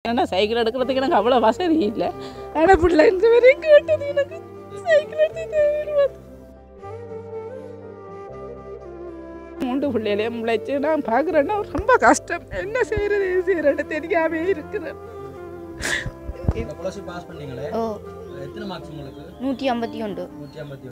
ஏன்னா சைக்கிள் எடுக்கிறதுக்கு எனக்கு அவ்வளோ வசதி இல்லை ஆனால் பிள்ளை இந்த வரையும் கேட்டது எனக்கு சைக்கிள் எடுத்து தேவைன்னு மூன்று பிள்ளைகளையும் முளைச்சு நான் பார்க்குறேன்னா ரொம்ப கஷ்டம் என்ன செய்யறது எது செய்யறேன்னு தெரியாமே இருக்கிறேன் இந்த புலசி பாஸ் பண்ணீங்களே ஓ எத்தனை மார்க்ஸ் உங்களுக்கு நூற்றி ஐம்பத்தி ஒன்று நூற்றி ஐம்பத்தி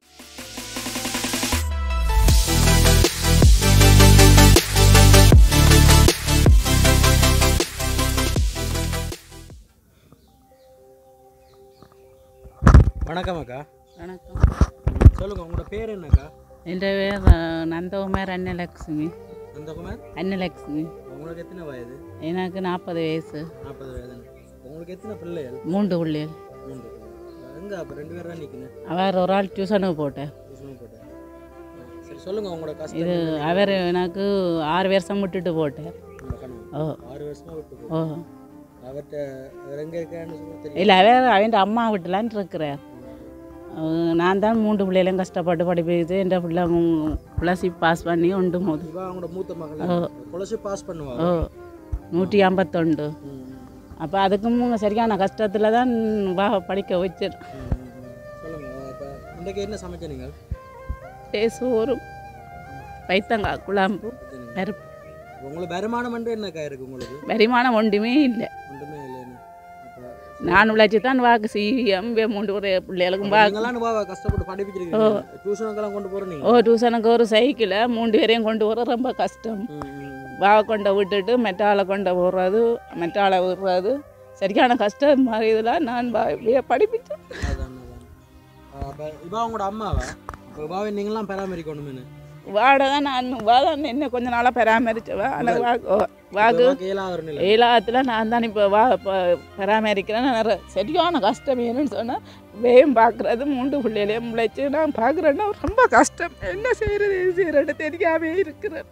வணக்கம் அக்கா வணக்கம் சொல்லுங்க உங்களோட பேர் என்னக்கா என் பேர் நந்தகுமார் அன்னலக்ஷ்மி நந்தகுமார் அன்னலக்ஷ்மி உங்களுக்கு எத்தனை வயது எனக்கு நாற்பது வயசு நாற்பது வயது உங்களுக்கு எத்தனை பிள்ளைகள் மூன்று பிள்ளைகள் மூன்று எங்க அப்போ ரெண்டு பேர் தான் நிற்கணும் அவர் ஒரு ஆள் டியூஷனுக்கு போட்டேன் டியூஷனுக்கு போட்டேன் சரி சொல்லுங்க உங்களோட கஷ்டம் இது அவர் எனக்கு ஆறு வருஷம் விட்டுட்டு போட்டார் உங்க கணவன் ஓ ஆறு வருஷமா விட்டு போ ஓ அவர்கிட்ட அவர் எங்க இருக்கான்னு சொல்லி தெரியும் இல்லை அவர் அவன் அம்மா வீட்டிலான் இருக்கிறார் அஹ் நான் தான் மூன்று பிள்ளைகளும் கஷ்டப்பட்டு படிப்பிச்சு என் பிள்ளை ப்ளஸ் பாஸ் பண்ணி உண்டு போது இவா அவங்களோட மூத்த மகள் கொலசி பாஸ் பண்ணுவா ஓ நூற்றி ஐம்பத்தொண்டு ம், அப்போ அதுக்கும் சரியான கஷ்டத்தில் தான் வா படிக்க வச்சு ம், ம். சொல்லுங்க அப்போ இன்றைக்கு என்ன சமைச்ச நீங்கள் சோறும் பைத்தங்காய் குழம்பு பருப்பு உங்களுக்கு வருமானம் வந்து என்னக்கா இருக்கு உங்களுக்கு வருமானம் ஒன்றுமே இல்லை ஒன்றுமே இல்லைன்னு அப்போ நான் உழைச்சி தான் வாக்கு சிஎம் மூன்று ஒரு பிள்ளைகளுக்கும் வாக்கு நீங்களாம் வா கஷ்டப்பட்டு படிப்பிச்சிருக்கீங்க டியூஷனுக்கெல்லாம் கொண்டு போகிற நீங்கள் ஓ டியூஷனுக்கு ஒரு சைக்கிளை மூன்று பேரையும் கொண்டு வர ரொம்ப கஷ்டம் வா கொண்ட விட்டுட்டு மெட்டாலை கொண்ட விடுறது மெட்டாலை விடுறது சரியான கஷ்டம் மாதிரி இதெல்லாம் நான் வா- இப்படியே படிப்பிச்சேன் அதான் அதான் அப்போ இவா உங்களோட அம்மாவா இப்போ இவாவை நீங்களாம் பராமரிக்கணுமே வாடகை நான் வாதான் என்ன கொஞ்ச நாளாக பராமரிச்சவா ஆனால் வா ஓ, வாக்கு ஏழாவது ஒரு நிலை ஏலாத்தில் நான் தான் இப்போ வா இப்போ பராமரிக்கிறேன் நான் சரியான கஷ்டம் ஏன்னு சொன்னால் வேகம் பார்க்குறது மூன்று பிள்ளைகளையும் முளைச்சு நான் பார்க்குறேன்னா ரொம்ப கஷ்டம் என்ன செய்கிறது எது செய்கிறேன்னு தெரியாமே இருக்கிறேன்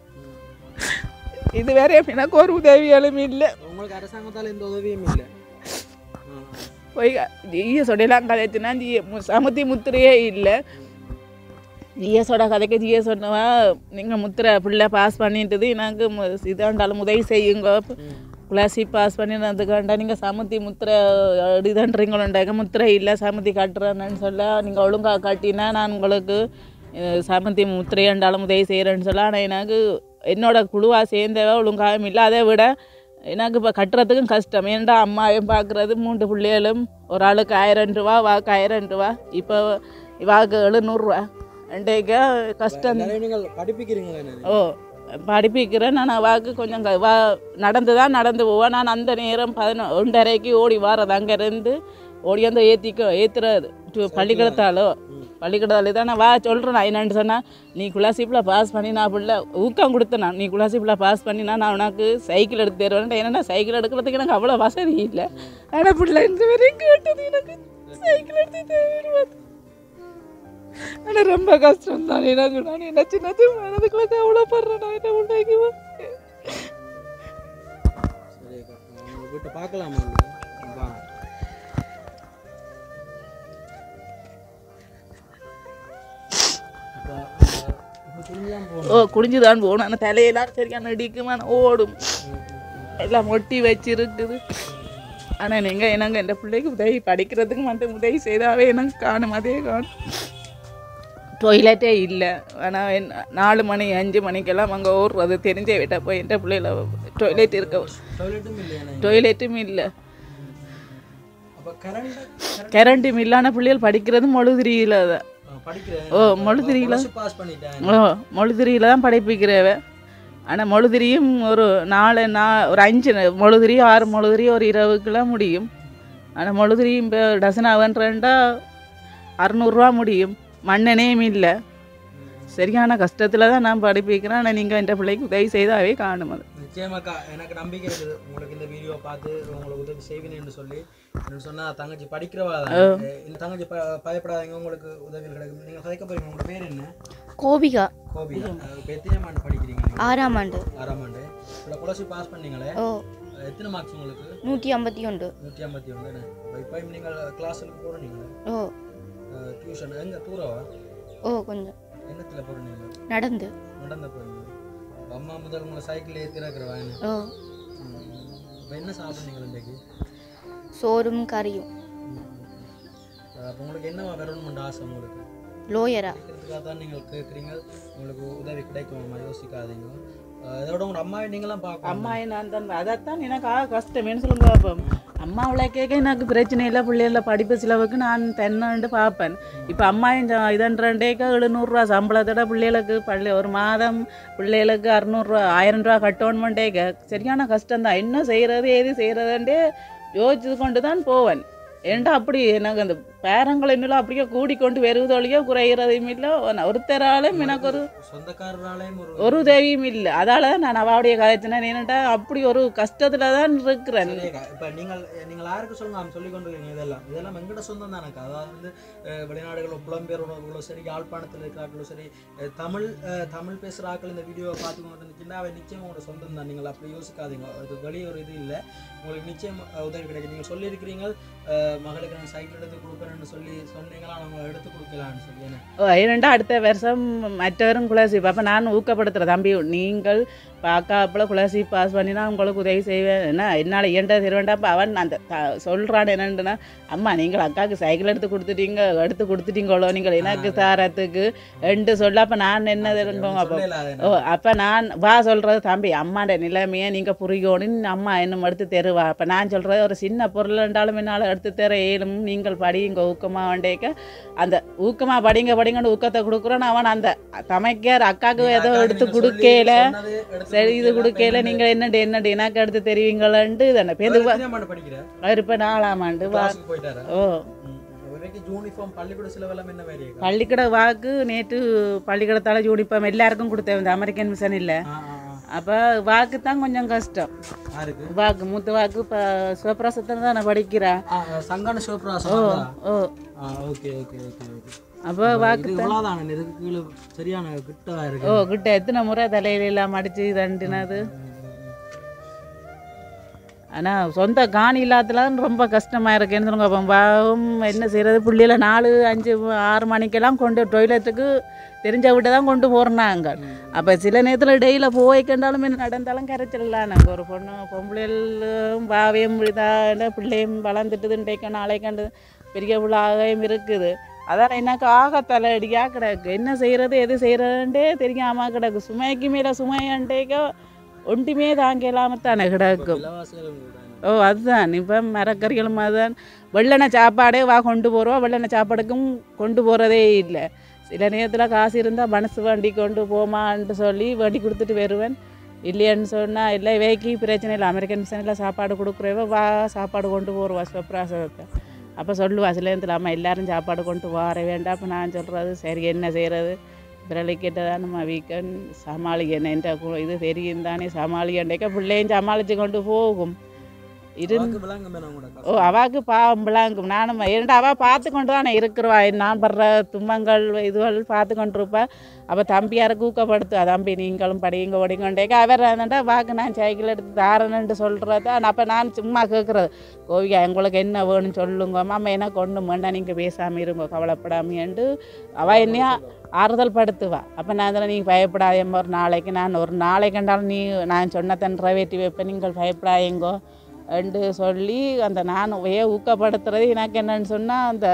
இதுவரையும் எனக்கு ஒரு உதவிகளும் இல்லை உங்களுக்கு அரசாங்கத்தால் எந்த உதவியும் இல்லை போய் ஜிஎஸோட எல்லாம் கதைச்சுனா ஜிஎ சமுத்தி முத்திரையே இல்லை ஜிஎஸோட கதைக்கு ஜிஎஸ் சொன்னவா நீங்கள் முத்திரை பிள்ளை பாஸ் பண்ணிட்டது எனக்கு மு- இதாண்டாலும் உதவி செய்யுங்க கிளாஸி பாஸ் பண்ணினதுக்காண்டா நீங்கள் சமுத்தி முத்திரை இதுன்றீங்களோண்டாங்க முத்திரை இல்லை சமுத்தி காட்டுறேன்னு சொல்ல நீங்கள் ஒழுங்காக காட்டினா நான் உங்களுக்கு அஹ், சமுத்தி முத்திரையாண்டாலும் உதவி செய்கிறேன்னு சொல்ல ஆனால் எனக்கு என்னோட குழுவாக சேர்ந்தவ ஒழுங்காகவும் இல்லை அதை விட எனக்கு இப்போ கட்டுறதுக்கும் கஷ்டம் ஏன்டா அம்மாவையும் பார்க்குறது மூன்று பிள்ளைகளும் ஒரு ஆளுக்கு ஆயிரம் ரூபா வாக்கு ஆயிரம் ரூபா இப்போ வாக்கு எழுநூறுவா ரெண்டேக்கா கஷ்டம் நிறைய நீங்கள் படிப்பிக்கிறீங்களா என்ன ஓ படிப்பிக்கிறேன் நான் வாக்கு கொஞ்சம் க- வா நடந்து தான் நடந்து போவேன் நான் அந்த நேரம் பதினொ ஒன்றரைக்கு ஓடி வாரது அங்கேருந்து ஓடி வந்து ஏற்றிக்க ஏற்றுறது பள்ளிக்கூடத்தாலோ பள்ளிக்கூடத்தாலே தான் நான் வா சொல்கிறேன் நான் என்னன்னு சொன்னால் நீ குலாசிப்பில் பாஸ் பண்ணி நான் பிள்ளை ஊக்கம் கொடுத்தேன் நான் நீ குலாசிப்பில் பாஸ் பண்ணினா நான் உனக்கு சைக்கிள் எடுத்து தருவேன் என்னன்னா சைக்கிள் எடுக்கிறதுக்கு எனக்கு அவ்வளோ வசதி இல்லை ஆனால் பிள்ளை இந்த வரையும் கேட்டது எனக்கு சைக்கிள் எடுத்து தேவைன்னு ஆனால் ரொம்ப கஷ்டம் தான் எனக்கு நான் என்ன சின்னது மனதுக்குள்ள கவலைப்படுறேன் நான் என்ன உண்டாக்குவேன் சரிக்கா உங்கள் வீட்டை பார்க்கலாமா இல்லை? வா அப்போ இப்போ துணியெல்லாம் போகணும் ஓ குடிஞ்சு தான் போகணும் ஆனால் தலையெல்லாம் சரியான இடிக்குமா ஓடும் எல்லாம் ஒட்டி வச்சிருக்குது ஆனால் நீங்கள் என்னங்க என் பிள்ளைக்கு உதவி படிக்கிறதுக்கு மட்டும் உதவி செய்தாவே எனக்கு காணும் அதே காணும் டொய்லெட்டே இல்லை ஆனால் நாலு மணி அஞ்சு மணிக்கெல்லாம் அங்கே ஓடுறது தெரிஞ்சே விட்ட போய் என் பிள்ளைல டொய்லெட் இருக்க டாய்லெட்டும் இல்லையா டொய்லெட்டும் இல்லை அப்போ கரண்ட் கரண்ட்டும் இல்லான பிள்ளைகள் படிக்கிறது மொழுதிரியில் தான் படிக்கிறேன் ஓ மொழுதிரியில் பாஸ் பண்ணிட்டேன் ஓ மொழுதிரியில் தான் படிப்பிக்கிறவ ஆனால் மொழுதிரியும் ஒரு நாலு நா ஒரு அஞ்சு ந- மொழுதிரி ஆறு மொழுதிரி ஒரு இரவுக்குலாம் முடியும் ஆனால் மொழுதிரியும் இப்போ டசன் ஆவன்றா அறநூறுரூவா முடியும் மண்ணெண்ணையும் இல்லை சரியான கஷ்டத்தில் தான் நான் படிப்பிக்கிறேன் ஆனால் நீங்கள் என் பிள்ளைக்கு உதவி செய்தாவே காணும் அது நிச்சயமாக்கா எனக்கு நம்பிக்கை இருக்குது உங்களுக்கு இந்த வீடியோ பார்த்து உங்களுக்கு உதவி செய்வேன்னு சொல்லி என்ன சொன்னா தங்கச்சி படிக்கிறவா தான் இந்த தங்கச்சி ப பயப்படாதீங்க உங்களுக்கு உதவிகள் கிடைக்கும் நீங்கள் கதைக்க போறீங்க உங்களோட பேர் என்ன கோபிகா கோபி இப்போ எத்தனை ஆண்டு படிக்கிறீங்க நீங்க? ஆறாம் ஆண்டு ஆறாம் ஆண்டு இப்போ குலசி பாஸ் பண்ணீங்களே ஓ எத்தனை மார்க்ஸ் உங்களுக்கு நூற்றி ஐம்பத்தி ஒன்று நூற்றி ஐம்பத்தி ஒன்று இப்போ இப்போ நீங்கள் கிளாஸுக்கு போகிறீங்களே ஓ டியூஷன் எங்கே தூரவா ஓ கொஞ்சம் என்னத்தில் போகிறீங்க நடந்து நடந்த போகிறீங்க அம்மா முதல் உங்களை சைக்கிள் ஏற்றி இருக்கிறவா ஓ இப்போ என்ன சாப்பிட்றீங்க இன்றைக்கு சோறும் கறியும் அப்போ உங்களுக்கு என்ன வரணும்னு ஆசை உங்களுக்கு லோயரா படிக்கிறதுக்காக தான் நீங்கள் கேட்குறீங்க உங்களுக்கு உதவி கிடைக்கும் யோசிக்காதீங்க அஹ் இதோட உங்க அம்மாவை நீங்களாம் பார்க்கணும் அம்மா நான் தான் அதைத்தான் எனக்கு ஆ கஷ்டமேனு சொல்லுங்க பார்ப்போம் அம்மா அவளை கேட்க எனக்கு பிரச்சனை இல்லை பிள்ளைகள படிப்பு செலவுக்கு நான் தென்னண்டு பார்ப்பேன் இப்போ அம்மா இதன்றேக்க எழுநூறுரூவா சம்பளத்தோட பிள்ளைகளுக்கு பள்ளி ஒரு மாதம் பிள்ளைகளுக்கு அறநூறுரூவா ஆயிரம் ரூபா கட்டணுமெண்டேக்க சரியான கஷ்டம்தான் என்ன செய்கிறது ஏது செய்கிறதுண்டே யோசிச்சு கொண்டு தான் போவேன் ஏன்டா அப்படி எனக்கு அந்த பேரங்கள் இன்னும் அப்படியே கூடிக்கொண்டு வருவதொழியோ குறைகிறதையும் இல்லை ஒருத்தராலும் எனக்கு ஒரு சொந்தக்காரராலையும் ஒரு ஒரு உதவியும் இல்லை அதால தான் நான் அவளுடைய கதைச்சினேன் ஏன்னுட்டா அப்படி ஒரு கஷ்டத்துல தான் இருக்கிறேன் சரியாக்கா. இப்ப நீங்கள் நீங்கள் யாருக்கு சொல்லுங்க அவன் சொல்லி கொண்டு இருக்கீங்க இதெல்லாம் இதெல்லாம் எங்கட சொந்தம் தானக்கா அதாவது வந்து அஹ், வெளிநாடுகளோ புலம்பெயர் உணவுகளோ சரி யாழ்ப்பாணத்தில் இருக்கிறார்களோ சரி அஹ், தமிழ் அஹ், தமிழ் பேசுகிற ஆட்கள் இந்த வீடியோவை பார்த்து கொண்டு இருந்துச்சுன்னா அவன் நிச்சயம் உங்களோட சொந்தம் தான் நீங்கள் அப்படி யோசிக்காதீங்க அது வெளியே ஒரு இது இல்லை உங்களுக்கு நிச்சயம் அஹ், உதவி கிடைக்கும் நீங்கள் சொல்லியிருக்கிறீங்க அஹ், மகளுக்கு நான் சைக்கிள் எடுத்து கொடுக்குறேன்னு சொல்லி சொன்னீங்களா நம்ம எடுத்து கொடுக்கலான்னு சொல்லி என்ன ஓ, ஏனெண்டா அடுத்த வருஷம் மற்றவரும் குலசி அப்போ நான் ஊக்கப்படுத்துகிறேன் தம்பி நீங்கள் பார்க்காப்புல குலசி பாஸ் பண்ணினா உங்களுக்கு உதவி செய்வேன் என்ன என்னால் இயன்ற திருவேண்டாப்ப அவன் அந்த த- சொல்றான் என்னண்டுன்னா அம்மா நீங்கள் அக்காவுக்கு சைக்கிள் எடுத்து கொடுத்துட்டீங்க எடுத்து கொடுத்துட்டீங்களோ நீங்கள் எனக்கு தாரத்துக்கு ரெண்டு சொல்ல அப்போ நான் என்ன தெரிஞ்சோம் அப்போ சொல்லல அது ஓ அப்போ நான் வா சொல்கிறது தம்பி அம்மாண்ட நிலைமையை நீங்கள் புரியணும்னு அம்மா இன்னும் எடுத்து தருவா அப்போ நான் சொல்கிறது ஒரு சின்ன பொருள் என்றாலும் என்னால் எடுத்து தர இயலும் நீங்கள் படிங்க ஊக்கமாக வேண்டேக்க அந்த ஊக்கமாக படிங்க படிங்கன்னு ஊக்கத்தை கொடுக்குறோன்னு அவன் அந்த தமைக்கார் அக்காவுக்கு ஏதோ அக்காவுக்கு எடுத்து நீங்க சொல்லி கொடுக்கல சொன்னது எடுத்து சரி இது கொடுக்கல, கொடுக்கல இப்ப நீங்கள் என்னண்டு என்னண்டு எனக்கு எடுத்து தெரிவிங்களன்ட்டு தானே பேருந்து அவர் எத்தனையாம் ஆண்டு படிக்கிற அவர் இப்போ நாலாம் ஆண்டு வா கிளாஸுக்கு போயிட்டாரா ஓ ம். வரைக்கும் யூனிஃபார்ம் பள்ளிக்கூட செலவெல்லாம் என்ன மாதிரி இருக்கா? பள்ளிக்கூட வாக்கு நேற்று பள்ளிக்கூடத்தால் யூனிஃபார்ம் எல்லாருக்கும் கொடுத்தேன் இந்த அமெரிக்கன் மிஷன் இல்லை ஆ, ஆ, ஆ. அப்போ வாக்கு தான் கொஞ்சம் கஷ்டம் யாருக்கு வாக்கு மூத்த வாக்கு இப்போ சிவபிரசத்தில் தான் நான் படிக்கிறா ஆ, சங்கான சிவபிரகாசம் ஓ ஆ ஓகே ஓகே ஓகே ஓகே அப்போ வாக்கு இது இவ்வளோதான் இதுக்கு கீழே சரியான கிட்ட இருக்கு ஓ கிட்ட எத்தனை முறை தலையில எல்லாம் அடிச்சு தண்டினது ஆனால் சொந்த காணி இல்லாததுலாம் ரொம்ப கஷ்டமாக இருக்குன்னு சொல்லுங்க அப்போ பாவம் என்ன செய்கிறது பிள்ளையில நாலு அஞ்சு ஆறு மணிக்கெல்லாம் கொண்டு டொய்லெட்டுக்கு தெரிஞ்ச விட்டு தான் கொண்டு போகிறாங்க அப்போ சில நேரத்தில் டெய்லியில் போய் கண்டாலும் என்ன நடந்தாலும் கரைச்சிடலாம் நாங்கள் ஒரு பொண்ணு பொம்பளைகளும் பாவையும் இதாக பிள்ளையும் வளர்ந்துட்டுதுன்றைக்க நாளை கண்டு பெரிய பிள்ளாகவும் இருக்குது அதான் எனக்கு ஆக தலையடியாக கிடக்கு என்ன செய்கிறது எது செய்கிறதுன்ட்டே தெரியாமல் கிடக்கு சுமைக்கு மேலே சுமையன்ட்டேக்க ஒன்றுமே தாங்க இல்லாமல் தானே கிடக்கும் இலவாசிகளும் கூட ஓ அதுதான் இப்போ மரக்கறிகளும் அதுதான் வெள்ளெண்ணெய் சாப்பாடே வா கொண்டு போகிறோம் வெள்ளெண்ணெய் சாப்பாடுக்கும் கொண்டு போகிறதே இல்லை சில நேரத்தில் காசு இருந்தால் மனசு வண்டி கொண்டு போமான்ட்டு சொல்லி வண்டி கொடுத்துட்டு வருவேன் இல்லையான்னு சொன்னால் இல்லை வேக்கி பிரச்சனை இல்லை அமெரிக்கன் மிஷனில் சாப்பாடு கொடுக்குறவ வா சாப்பாடு கொண்டு போடுவா சிவப்பிராசத்தை அப்போ சொல்லுவா சில நேரத்தில் அம்மா எல்லாரும் சாப்பாடு கொண்டு வர வேண்டாம் அப்போ நான் சொல்கிறது சரி என்ன செய்கிறது பிரலைக்கிட்ட தான் நம்ம வீக்கன் சமாளிக்கணும் என்ற கு- இது தெரியும் தானே சமாளிக்கண்டேக்க பிள்ளையும் சமாளித்து கொண்டு போகும் இரு வாக்கு விளங்கும் வேணும் கூட ஓ அவாக்கு பாவம் விளாங்கும் நானும் ஏன்டா அவள் பார்த்து கொண்டு தானே இருக்கிறவா நான் படுற துன்பங்கள் இதுகள் பார்த்து கொண்டு இருப்பா அவள் தம்பியாருக்கு ஊக்கப்படுத்துவா தம்பி நீங்களும் படிங்க படிங்கண்டேக்க அவர் இருந்தா வாக்கு நான் சைக்கிள் எடுத்து தாரணுன்ட்டு சொல்கிறத அப்போ நான் சும்மா கேட்குறது கோவிகா உங்களுக்கு என்ன வேணும்னு சொல்லுங்க மாமா எனக்கு ஒன்றும் வேண்டாம் நீங்கள் பேசாமல் இருங்க கவலைப்படாமையன்ட்டு அவள் என்னையா ஆறுதல் படுத்துவா அப்போ நான் அதில் நீங்கள் பயப்படாதேம்மா ஒரு நாளைக்கு நான் ஒரு நாளைக்கு கண்டாலும் நீ நான் சொன்னதை நிறைவேற்றி வைப்பேன் நீங்கள் பயப்படாதீங்கோ என்று சொல்லி அந்த நான் வே ஊக்கப்படுத்துறது எனக்கு என்னன்னு சொன்னால் அந்த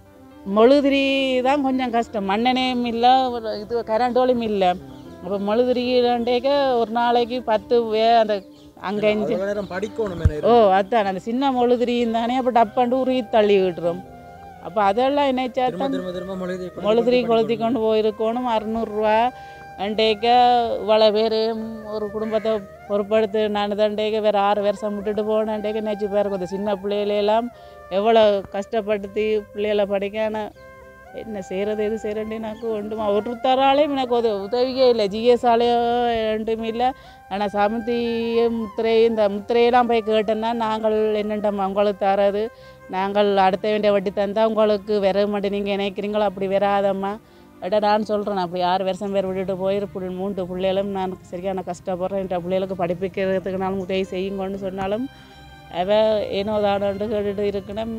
மொழுதிரி தான் கொஞ்சம் கஷ்டம் மண்ணெண்ணையும் இல்லை ஒரு இது கரண்டோலும் இல்லை அப்போ மொழுதிரிண்டேக்க ஒரு நாளைக்கு பத்து வே அந்த அங்கே இஞ்சி அவ்வளவு நேரம் படிக்கணும் என்ன ஓ அதான் அந்த சின்ன மொழுதிரியும் தானே அப்போ டப்பண்டு உருகி தள்ளி விட்டுரும் அப்போ அதெல்லாம் என்னச்சா திரும்ப திரும்ப திரும்ப மொழிதை கொண்டு மொழுதிரி கொண்டு கொளுத்தி கொண்டு போயிருக்கணும் அறநூறுரூவா அண்டேக்க இவ்வளோ பேர் ஒரு குடும்பத்தை பொறுப்படுத்து நான் தண்டேக்க வேறு ஆறு வருஷம் விட்டுட்டு போனேன்டேக்க நேற்று பேருக்கு அந்த சின்ன பிள்ளைகளெல்லாம் எவ்வளோ கஷ்டப்படுத்தி பிள்ளைகளை படிக்க ஆனால் என்ன செய்கிறது எது செய்கிறேன்ட்டு எனக்கு ஒன்றுமா ஒருத்தராலையும் எனக்கு உத உதவியே இல்லை ஜிஎஸ்ஆலையோ ரெண்டுமே இல்லை ஆனால் சமந்திய முத்திரை இந்த முத்திரையெல்லாம் போய் கேட்டேன்னா நாங்கள் என்னண்டம்மா உங்களுக்கு தரது நாங்கள் அடுத்த வேண்டிய வட்டி தந்தால் உங்களுக்கு வர மாட்டேன் நீங்கள் நினைக்கிறீங்களோ அப்படி வராதம்மா அட நான் சொல்கிறேன் அப்படி ஆறு வருஷம் பேர் விட்டுட்டு போயிரு மூன்று பிள்ளைகளும் நான் சரியான கஷ்டப்படுறேன் என்ற பிள்ளைகளுக்கு படிப்பிக்கிறதுக்குனாலும் உதவி செய்யுங்கன்னு சொன்னாலும் அவ ஏனோ தானோண்டு கேட்டுட்டு இருக்கணும்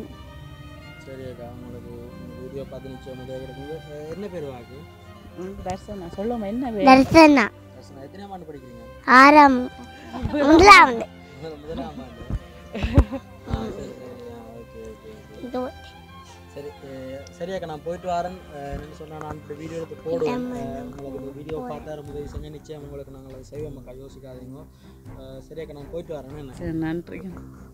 சரி அக்கா உங்களுக்கு வீடியோ பார்த்து நிச்சயம் உதவி கிடைக்கும் அஹ் என்ன பேர் வாக்கு ம், தர்சனா சொல்லுமா என்ன வே தர்சனா தர்சனா, எத்தனையாம் ஆண்டு படிக்கிறீங்க ஆறாம் முதலாவது முதல்- முதலாம் ஆண்டு ஆ, சரி, சரி. ஆ, அஹ் சரியாக்கா நான் போயிட்டு வரேன் அஹ் என்ன சொன்னால் நான் இந்த வீடியோ எடுத்து போடுவேன் அஹ் உங்களுக்கு இந்த வீடியோ பார்த்தாரு உதவி செஞ்ச நிச்சயம் உங்களுக்கு நாங்கள் அதை செய்வோம் மக்கா யோசிக்காதீங்க அஹ் சரியாக்கா நான் போயிட்டு வரேன் என்ன சரி நன்றி